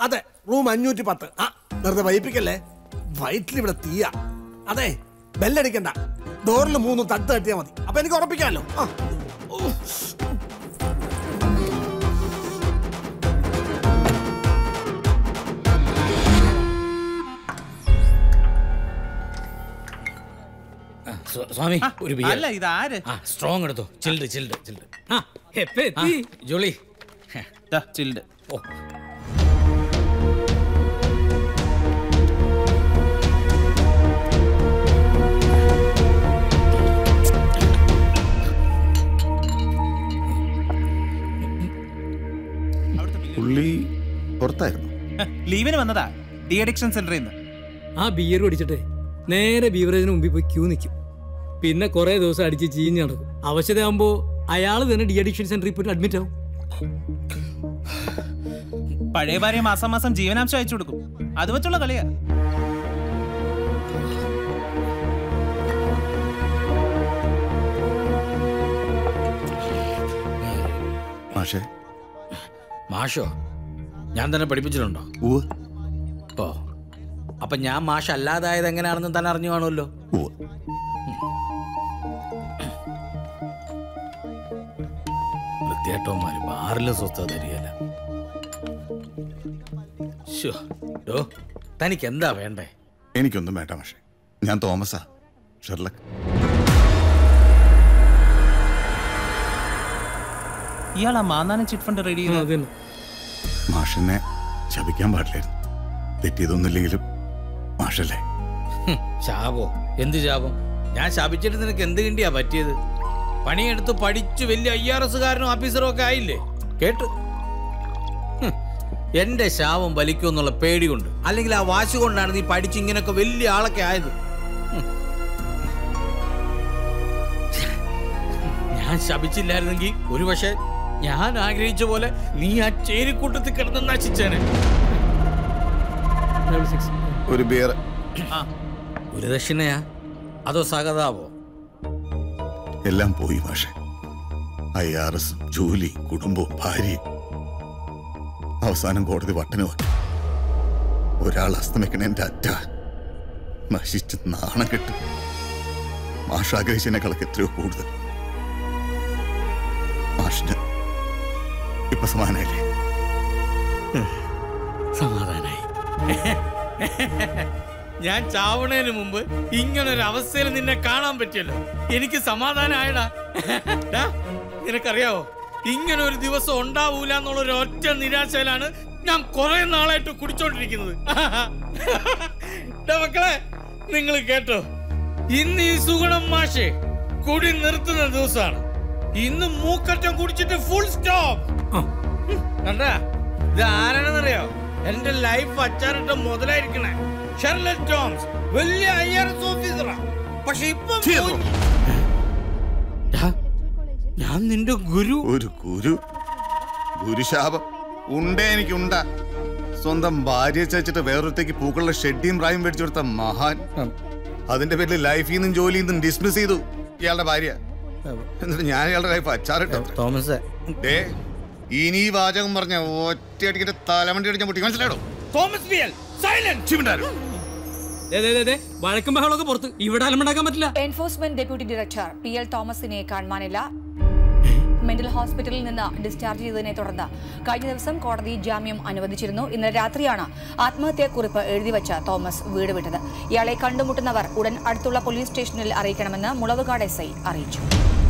അതെ റൂം അഞ്ഞൂറ്റി പത്ത് ആ വെറുതെ വൈപ്പിക്കല്ലേ വയറ്റിൽ ഇവിടെ തീയ അതെ ബെല്ലടിക്കണ്ട ഡോറിൽ മൂന്ന് തട്ട് തട്ടിയാൽ മതി അപ്പൊ എനിക്ക് ഉറപ്പിക്കാമല്ലോ ആ ഓ. സ്വ- സ്വാമി ഒരു ബിയർ അല്ല ഇതാര് ആ സ്ട്രോങ് എടുത്തോ ചിൽഡ് ചിൽഡ് ചിൽഡ് ആ എപ്പ എത്തി ജോളി ചിൽഡ് ഓ പുള്ളി പുറത്തായിരുന്നു ലീവിന് വന്നതാ ഡി അഡിക്ഷൻ സെന്ററിൽ നിന്ന് ആ ബിയർ കുടിച്ചിട്ട് നേരെ ബീവറേജിന് മുമ്പിൽ പോയി ക്യൂ നിൽക്കും പിന്നെ കുറെ ദിവസം അടിച്ച് ചീഞ്ഞ് നടക്കും അവശതയാകുമ്പോൾ അയാൾ തന്നെ ഡി അഡിക്ഷൻ സെന്ററിൽ പോയിട്ട് അഡ്മിറ്റ് ആവും പഴയ ഭാര്യ മാസം മാസം ജീവനാംശം അയച്ചു കൊടുക്കും അത് വെച്ചുള്ള കളിയാ മാഷേ മാഷോ ഞാൻ തന്നെ പഠിപ്പിച്ചിട്ടുണ്ടോ ഉവ് ഓ അപ്പൊ ഞാൻ മാഷ് അല്ലാതായത് എങ്ങനെയാണെന്ന് തന്നെ അറിഞ്ഞു കാണുമല്ലോ ഉവ് വൃത്തിയായിട്ടോമാര് ബാറിലും സ്വസ്ഥത തരികയല്ല ശ്ശോ, ഡോ, തനിക്ക് എന്താ വേണ്ടേ എനിക്കൊന്നും വേണ്ട മാഷേ ഞാൻ തോമസാ ഷെർലക് ഇയാൾ ആ മാന്നാനം ചിറ്റ് ഫണ്ട് റെഡി ആ, അത് തന്നെ മാഷിനെ ശപിക്കാൻ പാടില്ലായിരുന്നു തെറ്റിയതൊന്നുമില്ലെങ്കിലും മാഷല്ലേ ഹും, ശാപോ എന്ത് ശാപം ഞാൻ ശാപിച്ചിട്ട് നിനക്ക് എന്ത് കിണ്ടിയാ പറ്റിയത് പണിയെടുത്ത് പഠിച്ചു വലിയ ഐ ആർ എസുകാരനും ഓഫീസറും ഒക്കെ ആയില്ലേ കേട്ട് ഹും, എന്റെ ശാപം വലിക്കുമെന്നുള്ള പേടി കൊണ്ട് അല്ലെങ്കിൽ ആ വാശി കൊണ്ടാണ് നീ പഠിച്ച് ഇങ്ങനെയൊക്കെ വലിയ ആളൊക്കെ ആയത് ഹും. ഞാൻ ശപിച്ചില്ലായിരുന്നെങ്കിൽ ഒരുപക്ഷെ ഞാൻ ആഗ്രഹിച്ച പോലെ നീ ആ ചേരിക്കൂട്ടത്തിൽ കിടന്ന് നശിച്ചേനെ Level six. ഒരു ബിയർ ആ ഒരു ദക്ഷിണയാ അതോ സഹതാപോ എല്ലാം പോയി മാഷെ ഐ ആർ എസ് ജോലി കുടുംബവും ഭാര്യയും അവസാനം കോടതി വട്ടനുമാക്കി ഒരാൾ അസ്തമിക്കണ എന്റെ അറ്റ നശിച്ച് നാണം കെട്ടു മാഷാഗ്രഹിച്ചതിനേക്കാളൊക്കെ എത്രയോ കൂടുതൽ മാഷിന് ഇപ്പൊ സമാനായില്ലേ സമാധാനായി ഞാൻ ചാവണേന് മുമ്പ് ഇങ്ങനെ ഒരു അവസ്ഥയിൽ നിന്നെ കാണാൻ പറ്റിയല്ലോ എനിക്ക് സമാധാനമായടാ ഡാ, നിനക്കറിയാവോ ഇങ്ങനെ ഒരു ദിവസം ഉണ്ടാവൂല എന്നുള്ള ഒരു ഒറ്റ നിരാശയിലാണ് ഞാൻ കുറെ നാളായിട്ട് കുടിച്ചോണ്ടിരിക്കുന്നത് ഡാ മക്കളെ നിങ്ങൾ കേട്ടോ ഇന്ന് ഈ സുഗുണം മാഷെ കുടി നിർത്തുന്ന ദിവസമാണ് ഇന്ന് മൂക്കറ്റം കുടിച്ചിട്ട് ഫുൾ സ്റ്റോപ്പ് കണ്ടാ ഇത് ആരാണെന്നറിയോ എന്റെ ലൈഫ് അച്ചാറിട്ട മുതലായിരിക്കണേ ഷെർലറ്റ് ടോംസ് വലിയ ഐ ആർ എസ് ഓഫീസറാ പക്ഷെ ഇപ്പം പോയി- ഡാ, ഞാൻ നിന്റെ ഗുരു ഒരു ഗുരു ഗുരുശാപം ഉണ്ടേ എനിക്കുണ്ട സ്വന്തം ഭാര്യ ചച്ചിട്ട് വേറൊരുത്തേക്ക് പൂക്കളുടെ ഷെഡിയും പ്രായം മേടിച്ചു കൊടുത്ത മഹാൻ അതിന്റെ പേരിൽ ലൈഫിൽ നിന്നും ജോലിയിൽ നിന്നും ഡിസ്മിസ് ചെയ്തു ഇയാളുടെ ഭാര്യ എന്നിട്ട് ഞാൻ ഇയാളുടെ ലൈഫ് അച്ചാറിട്ടു തോമസ് ദേ ഇനി ഈ വാചകം പറഞ്ഞ ഒറ്റയടിക്കിട്ട് തലമണ്ടി അടിച്ച മുട്ടി മനസ്സിലായോ തോമസ് ബിയൽ സൈലന്റ് ദേ, ദേ, ദേ, ദേ, വഴക്കും ബഹളമൊക്കെ പുറത്ത് ഇവിടെ അലമ്പുണ്ടാക്കാൻ പറ്റില്ല enforcement deputy director P L തോമസിനെ കാണുവാനില്ല മെന്റൽ ഹോസ്പിറ്റലിൽ നിന്ന് ഡിസ്ചാർജ് ചെയ്തതിനെ തുടർന്ന് കഴിഞ്ഞ ദിവസം കോടതി ജാമ്യം അനുവദിച്ചിരുന്നു ഇന്നലെ രാത്രിയാണ് ആത്മഹത്യാക്കുറിപ്പ് എഴുതിവച്ച തോമസ് വീട് വിട്ടത് ഇയാളെ കണ്ടുമുട്ടുന്നവർ ഉടൻ അടുത്തുള്ള പോലീസ് സ്റ്റേഷനിൽ അറിയിക്കണമെന്ന് മുളവുകാട് എസ് ഐ അറിയിച്ചു